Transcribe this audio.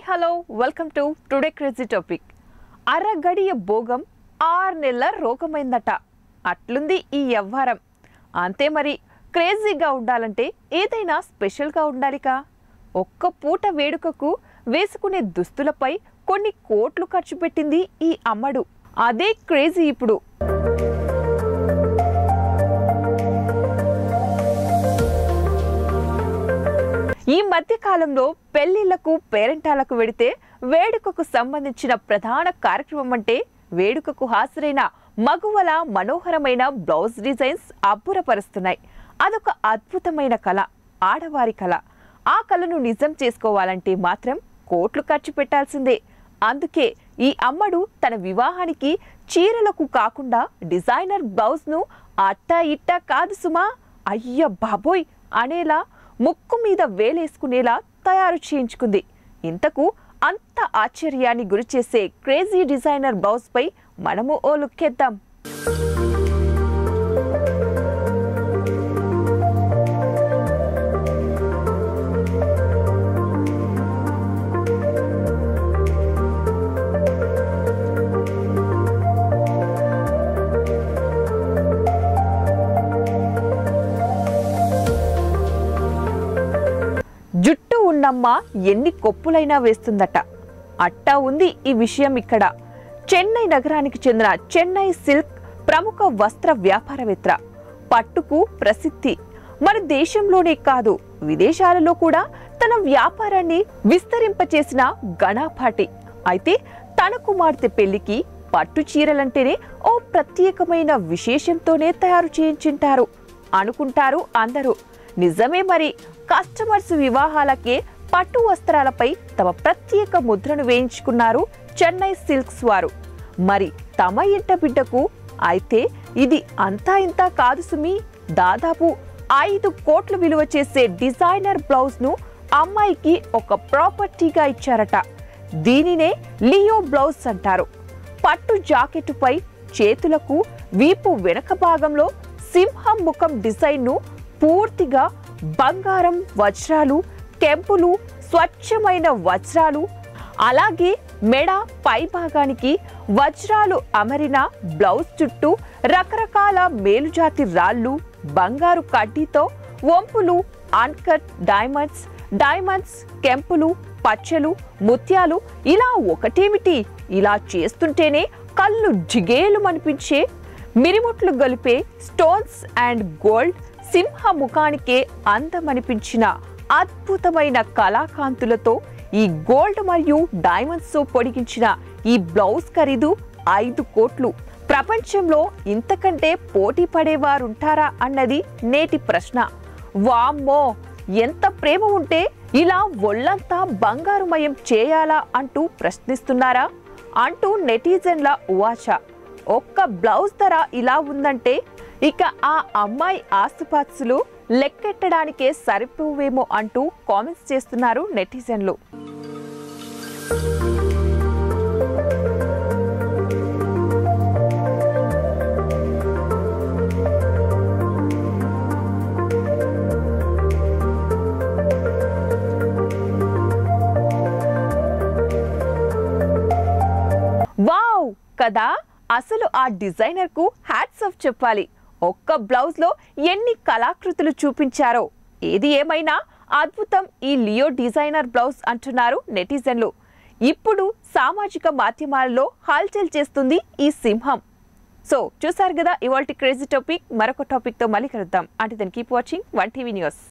hello welcome to today crazy topic అరగడియ భోగం ఆరు నెలల రోగమైందట అట్లుంది ఈ వ్యవహారం అంతే మరి క్రేజీగా ఉండాలంటే ఏదైనా స్పెషల్గా ఉండాలికా ఒక్క పూట వేడుకకు వేసుకునే దుస్తులపై కొన్ని కోట్లు ఖర్చు పెట్టింది ఈ అమ్మడు అదే క్రేజీ ఇప్పుడు ఈ మధ్య కాలంలో పెళ్లిళ్లకు పేరెంటాలకు వెడితే వేడుకకు సంబంధించిన ప్రధాన కార్యక్రమం అంటే వేడుకకు హాజరైన మగువల మనోహరమైన బ్లౌజ్ డిజైన్స్ అబ్బురపరుస్తున్నాయి అదొక అద్భుతమైన కళ ఆడవారి కళ ఆ కళను నిజం చేసుకోవాలంటే మాత్రం కోట్లు ఖర్చు పెట్టాల్సిందే అందుకే ఈ అమ్మడు తన వివాహానికి చీరలకు కాకుండా డిజైనర్ బ్లౌజ్ను అట్టా ఇట్టా కాదు సుమా అయ్య బాబోయ్ అనేలా ముక్కు మీద వేలేసుకునేలా తయారు చేయించుకుంది ఇంతకు అంత ఆశ్చర్యాన్ని గురిచేసే క్రేజీ డిజైనర్ బ్లౌజ్ పై మనము ఓ లుక్కేద్దాం జుట్టు ఉన్నమ్మ ఎన్ని కొప్పులైనా వేస్తుందట అట్టా ఉంది ఈ విషయం ఇక్కడ చెన్నై నగరానికి చెందిన చెన్నై సిల్క్ ప్రముఖ వస్త్ర వ్యాపారవేత్త పట్టుకు ప్రసిద్ధి మన దేశంలోనే కాదు విదేశాలలో కూడా తన వ్యాపారాన్ని విస్తరింపచేసిన గణాపాటి అయితే తన కుమార్తె పెళ్లికి పట్టు చీరలంటేనే ఓ ప్రత్యేకమైన విశేషంతోనే తయారు చేయించుంటారు అనుకుంటారు అందరూ నిజమే మరి కస్టమర్స్ వివాహాలకే పట్టు వస్త్రాలపై తమ ప్రత్యేక ముద్రను వేయించుకున్నారు చెన్నై సిల్క్స్ వారు మరి తమ ఇంట బిడ్డకు అయితే ఇది అంతా ఇంతా కాదు సుమి దాదాపు ఐదు కోట్లు విలువ చేసే డిజైనర్ బ్లౌజ్ ను అమ్మాయికి ఒక ప్రాపర్టీగా ఇచ్చారట దీనినే లియో బ్లౌజ్ అంటారు పట్టు జాకెట్టుపై చేతులకు వీపు వెనక భాగంలో సింహం ముఖం డిజైన్ను పూర్తిగా బంగారం వజ్రాలు కెంపులు స్వచ్ఛమైన వజ్రాలు అలాగే మెడ పై భాగానికి వజ్రాలు అమరిన బ్లౌజ్ చుట్టూ రకరకాల మేలుజాతి రాళ్ళు బంగారు కడ్డీతో వంపులు అన్కట్ డైమండ్స్ డైమండ్స్ కెంపులు పచ్చలు ముత్యాలు ఇలా ఒకటేమిటి ఇలా చేస్తుంటేనే కళ్ళు జిగేలు అనిపించే మిరిముట్లు గలిపే స్టోన్స్ అండ్ గోల్డ్ సింహ ముఖానికే అందమనిపించిన అద్భుతమైన కళాకాంతులతో ఈ గోల్డ్ మరియు డైమండ్స్ తో పొడిగించిన ఈ బ్లౌజ్ ఖరీదు ఐదు కోట్లు ప్రపంచంలో ఇంతకంటే పోటీ పడేవారుంటారా అన్నది నేటి ప్రశ్న వామ్మో ఎంత ప్రేమ ఉంటే ఇలా ఒళ్ళంతా బంగారుమయం చేయాలా అంటూ ప్రశ్నిస్తున్నారా అంటూ నెటిజన్ల ఉవాచ ఒక్క బ్లౌజ్ ధర ఇలా ఉందంటే ఇక ఆ అమ్మాయి ఆస్తుపాత్సులు లెక్కెట్టడానికే సరిపోవేమో అంటూ కామెంట్స్ చేస్తున్నారు నెటిజన్లు వావ్ కదా అసలు ఆ డిజైనర్ కు హ్యాట్స్ ఆఫ్ చెప్పాలి ఒక్క బ్లౌజ్ లో ఎన్ని కళాకృతులు చూపించారో ఏది ఏమైనా అద్భుతం ఈ లియో డిజైనర్ బ్లౌజ్ అంటున్నారు నెటిజన్లు ఇప్పుడు సామాజిక మాధ్యమాలలో హల్చల్ చేస్తుంది ఈ సింహం సో చూసారు కదా ఇవాల్టి క్రేజీ టాపిక్ మరొక టాపిక్ తో మళ్ళీ కలుద్దాం అంటే దాన్ని keep watching one TV news